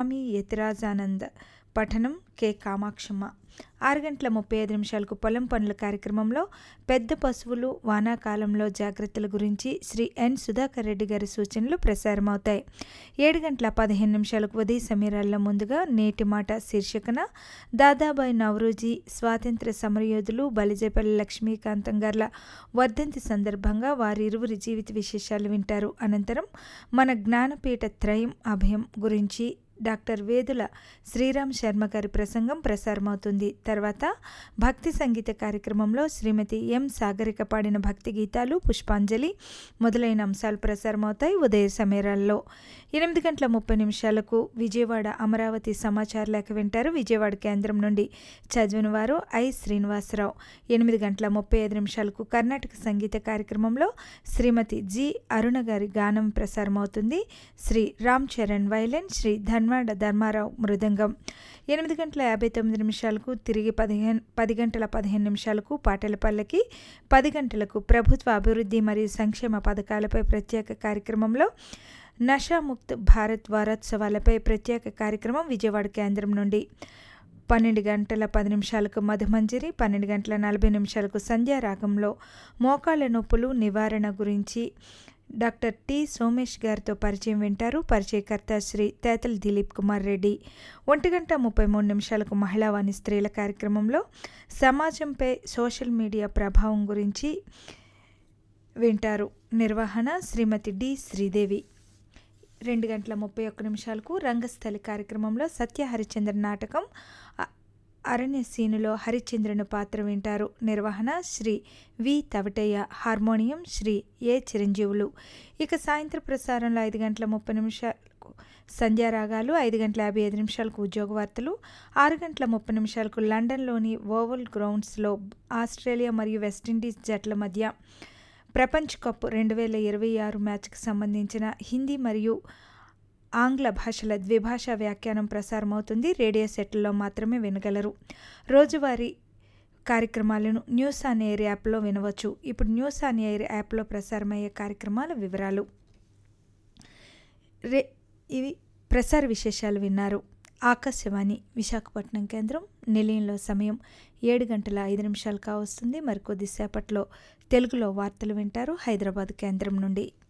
స్వామి యతిరాజానంద్ పఠనం కె కామాక్షమ్మ ఆరు గంటల ముప్పై ఐదు నిమిషాలకు పొలం పనుల కార్యక్రమంలో పెద్ద పశువులు వానాకాలంలో జాగ్రత్తల గురించి శ్రీ ఎన్ సుధాకర్ రెడ్డి గారి సూచనలు ప్రసారమవుతాయి ఏడు గంటల పదిహేను నిమిషాలకు ఉదయ సమీరాల్లో ముందుగా నేటి మాట శీర్షికన దాదాబాయి నవరోజీ స్వాతంత్ర సమరయోధులు బలిజేపల్లి లక్ష్మీకాంతం గార్ల వర్ధంతి సందర్భంగా వారి ఇరువురి జీవిత విశేషాలు వింటారు అనంతరం మన జ్ఞానపీఠ త్రయం అభయం గురించి డాక్టర్ వేదుల శ్రీరామ్ శర్మ గారి ప్రసంగం ప్రసారమవుతుంది తర్వాత భక్తి సంగీత కార్యక్రమంలో శ్రీమతి ఎం సాగరిక పాడిన భక్తి గీతాలు పుష్పాంజలి మొదలైన అంశాలు ప్రసారమవుతాయి ఉదయ సమీరాల్లో ఎనిమిది గంటల ముప్పై నిమిషాలకు విజయవాడ అమరావతి సమాచార లేఖ వింటారు విజయవాడ కేంద్రం నుండి చదివిన వారు ఐ శ్రీనివాసరావు ఎనిమిది గంటల ముప్పై ఐదు నిమిషాలకు కర్ణాటక సంగీత కార్యక్రమంలో శ్రీమతి జి అరుణ గారి గానం ప్రసారమవుతుంది శ్రీ రామ్ చరణ్ వైలెన్ శ్రీ ధన్వాడ ధర్మారావు మృదంగం ఎనిమిది గంటల యాభై తొమ్మిది నిమిషాలకు తిరిగి పదిహేను పది గంటల పదిహేను నిమిషాలకు పాటల పల్లకి పది గంటలకు ప్రభుత్వ అభివృద్ధి మరియు సంక్షేమ పథకాలపై ప్రత్యేక కార్యక్రమంలో నషాముక్త్ భారత్ వారోత్సవాలపై ప్రత్యేక కార్యక్రమం విజయవాడ కేంద్రం నుండి పన్నెండు గంటల పది నిమిషాలకు మధుమంజరి పన్నెండు గంటల నలభై నిమిషాలకు సంధ్యారాగంలో మోకాళ్ళ నొప్పులు నివారణ గురించి డాక్టర్ టి సోమేష్ గారితో పరిచయం వింటారు పరిచయకర్త శ్రీ తేతల దిలీప్ కుమార్ రెడ్డి ఒంటి గంట ముప్పై మూడు నిమిషాలకు మహిళావాణి స్త్రీల కార్యక్రమంలో సమాజంపై సోషల్ మీడియా ప్రభావం గురించి వింటారు నిర్వహణ శ్రీమతి డి శ్రీదేవి రెండు గంటల ముప్పై ఒక్క నిమిషాలకు రంగస్థలి కార్యక్రమంలో సత్య హరిచంద్ర నాటకం అరణ్య సీనులో హరిచంద్రుని పాత్ర వింటారు నిర్వహణ Sri V Tavatayya harmonium Sri A Chiranjeevulu ఇక సాయంత్రం ప్రసారంలో ఐదు గంటల ముప్పై నిమిషాలకు సంధ్యారాగాలు ఐదు గంటల యాభై ఐదు నిమిషాలకు ఉద్యోగ వార్తలు ఆరు గంటల ముప్పై నిమిషాలకు లండన్లోని ఓవల్ గ్రౌండ్స్లో ఆస్ట్రేలియా మరియు వెస్టిండీస్ జట్ల మధ్య ప్రపంచ్ కప్ రెండు వేల ఇరవై ఆరు మ్యాచ్కి సంబంధించిన హిందీ మరియు ఆంగ్ల భాషల ద్విభాషా వ్యాఖ్యానం ప్రసారమవుతుంది రేడియో సెట్లలో మాత్రమే వినగలరు రోజువారీ కార్యక్రమాలను న్యూస్ ఆన్ ఎయిర్ యాప్లో వినవచ్చు ఇప్పుడు న్యూస్ ఆన్ ఎయిర్ యాప్లో ప్రసారమయ్యే కార్యక్రమాల వివరాలు రే ఇవి ప్రసార విశేషాలు విన్నారు ఆకాశవాణి విశాఖపట్నం కేంద్రం నిలయంలో సమయం ఏడు గంటల ఐదు నిమిషాలు కావస్తుంది మరికొద్దిసేపట్లో తెలుగులో వార్తలు వింటారు హైదరాబాద్ కేంద్రం నుండి